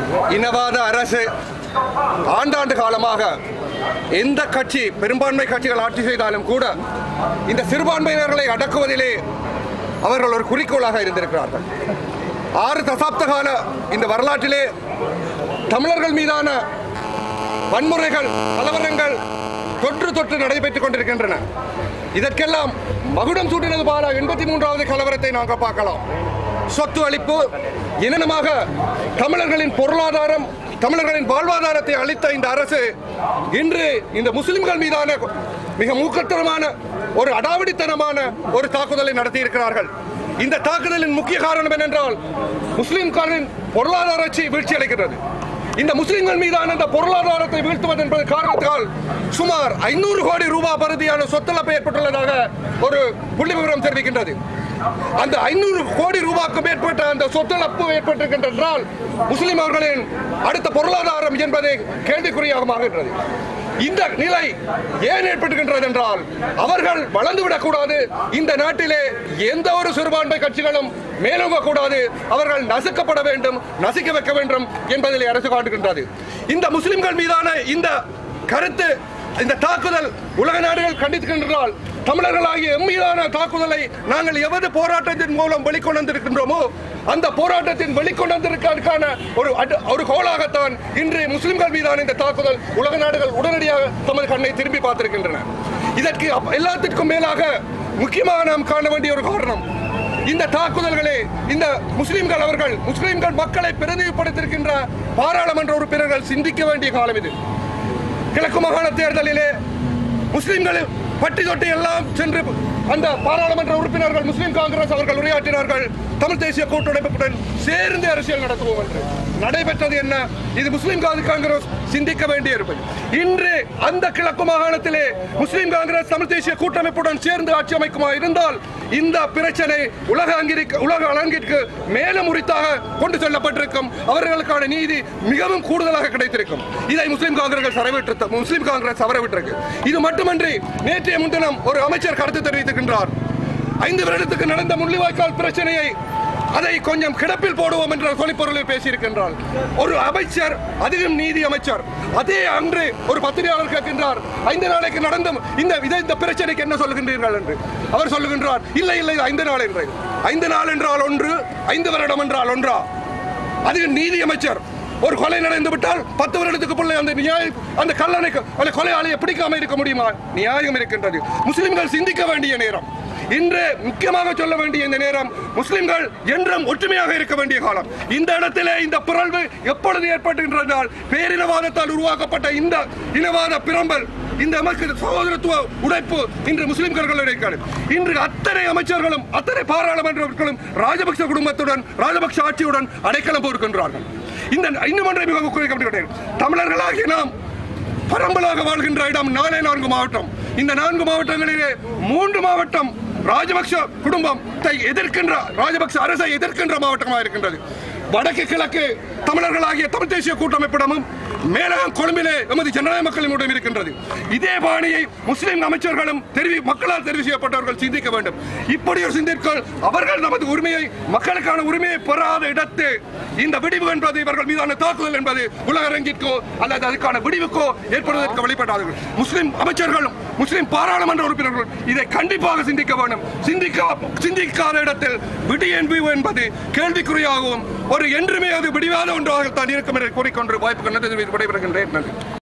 இனவாத அரசு ஆண்டாண்டு காலமாக எந்த கட்சி பெரும்பான்மை கட்சிகள் ஆட்சி செய்தாலும் கூட இந்த சிறுபான்மையினர்களை அடக்குவதிலே அவர்கள் ஒரு குறிக்கோளாக இருந்திருக்கிறார்கள் ஆறு தசாப்த கால இந்த வரலாற்றிலே தமிழர்கள் மீதான வன்முறைகள் கலவரங்கள் தொற்று தொற்று நடைபெற்றுக் கொண்டிருக்கின்றன இதற்கெல்லாம் மகுடம் சூட்டினது பால எண்பத்தி மூன்றாவது கலவரத்தை நாங்கள் பார்க்கலாம் சொத்து அளிப்பு இனமாக தமிழர்களின் பொருளாதாரம் தமிழர்களின் வாழ்வாதாரத்தை அளித்த இந்த அரசு இன்று இந்த முஸ்லிம்கள் மீதான மிக மூக்கத்தனமான ஒரு அடாவடித்தனமான ஒரு தாக்குதலை நடத்தி இருக்கிறார்கள் இந்த தாக்குதலின் முக்கிய காரணம் என்னென்றால் முஸ்லிம்களின் பொருளாதார வீழ்ச்சி அளிக்கிறது இந்த முஸ்லிம்கள் மீதான இந்த பொருளாதாரத்தை வீழ்த்துவது என்பது காரணத்தால் சுமார் ஐநூறு கோடி ரூபாய் பருதியான சொத்துழப்பு ஏற்பட்டுள்ளதாக ஒரு புள்ளி விவரம் தெரிவிக்கின்றது அந்த ஐநூறு கோடி ரூபாய்க்கு மேற்பட்ட அந்த சொத்துழப்பு ஏற்பட்டிருக்கின்ற என்றால் முஸ்லிம் அவர்களின் அடுத்த பொருளாதாரம் என்பது கேள்விக்குறியாகமாகின்றது இந்த நிலை ஏன் ஏற்பட்டுகின்றது என்றால் அவர்கள் வளர்ந்துவிடக் கூடாது இந்த நாட்டிலே எந்த ஒரு சிறுபான்மை கட்சிகளும் மேலோங்க கூடாது அவர்கள் நசுக்கப்பட வேண்டும் நசுக்க வைக்க வேண்டும் என்பதிலே அரசு காட்டுகின்றது இந்த முஸ்லிம்கள் மீதான இந்த கருத்து இந்த தாக்குதல் உலக நாடுகள் கண்டிக்கின்றால் தமிழர்களாகிய எம் மீதான தாக்குதலை நாங்கள் எவது போராட்டத்தின் மூலம் வெளிக்கொண்டிருக்கின்றோமோ அந்த போராட்டத்தின் வெளிக்கொண்டிருக்கான ஒரு அடு- ஒரு கோலாகத்தான் இன்று முஸ்லிம்கள் மீதான இந்த தாக்குதல் உலக நாடுகள் உடனடியாக தமது கண்ணை திரும்பி பார்த்திருக்கின்றன இதற்கு அப்- எல்லாத்திற்கும் மேலாக முக்கியமாக நாம் காண வேண்டிய ஒரு காரணம் இந்த தாக்குதல்களே இந்த முஸ்லிம்கள் அவர்கள் முஸ்லிம்கள் மக்களை பிரதிநிதிப்படுத்திருக்கின்ற பாராளுமன்ற உறுப்பினர்கள் சிந்திக்க வேண்டிய காலம் இது கிழக்கு மாகாண தேர்தலிலே முஸ்லிம்கள் பட்டி தொட்டி எல்லாம் சென்று அந்த பாராளுமன்ற உறுப்பினர்கள் முஸ்லிம் காங்கிரஸ் அவர்கள் உரையாற்றினார்கள் தமிழ் தேசிய கூட்டமைப்புடன் சேர்ந்து அரசியல் நடத்துவோம் என்று நடைபெற்றது என்ன இது முஸ்லிம் கா- காங்கிரஸ் சிந்திக்க வேண்டிய இருப்பது இன்று அந்த கிழக்கு மாகாணத்திலே முஸ்லிம் காங்கிரஸ் தமிழ் தேசிய கூட்டமைப்புடன் சேர்ந்து ஆட்சி அமைக்குமா இருந்தால் இந்த பிரச்சனை உலக அங்கிரிக்க உலக அரங்கிற்கு மேலும் உரித்தாக கொண்டு செல்லப்பட்டிருக்கும் அவர்களுக்கான நீதி மிகவும் கூடுதலாக கிடைத்திருக்கும் இதை முஸ்லிம் காங்கிரஸ் சரவிட்டு முஸ்லிம் காங்கிரஸ் தவறவிட்டிருக்கு இது மட்டுமன்றி நேற்றைய முன்தினம் ஒரு அமைச்சர் கருத்து தெரிவித்திருக்கின்றார் ஐந்து வருடத்துக்கு நடந்த முள்ளிவாய்க்கால் பிரச்சனையை அதை கொஞ்சம் கிடப்பில் போடுவோம் என்ற சொலிப்பொருளில் பேசியிருக்கின்றார் ஒரு அமைச்சர் அதிகம் நீதி அமைச்சர் அதே அன்று ஒரு பத்திரிகையாளர் கேட்கின்றார் ஐந்து நாளைக்கு நடந்தும் இந்த இதை இந்த பிரச்சனைக்கு என்ன சொல்லுகின்றீர்கள் என்று அவர் சொல்லுகின்றார் இல்லை இல்லை இது ஐந்து நாள் என்று ஐந்து நாள் என்றால் ஒன்று ஐந்து வருடம் என்றால் ஒன்றா அது நீதி அமைச்சர் ஒரு கொலை நடந்து விட்டால் பத்து வருடத்துக்கு பிள்ளை அந்த நியாய அந்த கல்லணை அந்த கொலையாளியை பிடிக்காம இருக்க முடியுமா நியாயம் இருக்கின்றது முஸ்லிம்கள் சிந்திக்க வேண்டிய நேரம் இன்று முக்கியமாக சொல்ல வேண்டிய இந்த நேரம் முஸ்லிம்கள் என்றும் ஒற்றுமையாக இருக்க வேண்டிய காலம் இந்த இடத்திலே இந்த பிறழ்வு எப்பொழுது ஏற்பட்டுகின்றதால் பேரினவாதத்தால் உருவாக்கப்பட்ட இந்த இனவாத பிரம்பல் இந்த நமக்கு சகோதரத்துவ உடைப்பு இன்று முஸ்லிம்களுடைய இன்று அத்தனை அமைச்சர்களும் அத்தனை பாராளுமன்ற உறுப்பினர்களும் ராஜபக்ச குடும்பத்துடன் ராஜபக்ச ஆட்சியுடன் அடைக்கலம் போர்க்கின்றார்கள் இந்த இன்னும் ஒன்றை மிக குறிப்பிட்டேன் தமிழர்களாகிய நாம் பரம்பலாக வாழ்கின்ற இடம் நாலே நான்கு மாவட்டம் இந்த நான்கு மாவட்டங்களிலே மூன்று மாவட்டம் ராஜபக்ஷ குடும்பத்தை எதிர்க்கின்ற ராஜபக்ஷ அரசை எதிர்க்கின்ற மாவட்டமாக இருக்கின்றது வடக்கு கிழக்கு தமிழர்களாகிய தமிழ் தேசிய கூட்டமைப்பிடமும் மேலகம் கொழும்பிலே எமது ஜனநாயக மக்களிடம் இருக்கின்றது இதே பாணியை முஸ்லிம் அமைச்சர்களும் தெரிவி மக்களால் தெரிவு செய்யப்பட்டவர்கள் சிந்திக்க வேண்டும் இப்படி ஒரு சிந்திக்கல் அவர்கள் நமது உரிமையை மக்களுக்கான உரிமையை பெறாத இடத்து இந்த விடிவு என்பது இவர்கள் மீதான தாக்குதல் என்பது உலக அரங்கிற்கோ அல்லது அதுக்கான விடிவுக்கோ ஏற்படுவதற்கு வழிபடாதவர்கள் முஸ்லிம் அமைச்சர்களும் முஸ்லிம் பாராளுமன்ற உறுப்பினர்கள் இதை கண்டிப்பாக சிந்திக்க வேண்டும் சிந்திக்க சிந்திக்காத இடத்தில் விடி என்பது என்பது கேள்விக்குறியாகவும் ஒரு என்றுமே அது விடிவாத ஒன்றாகத்தான் இருக்கும் என்று கூறிக்கொண்டு வாய்ப்பு கண்டது விடைபெறுகின்றேன் நன்றி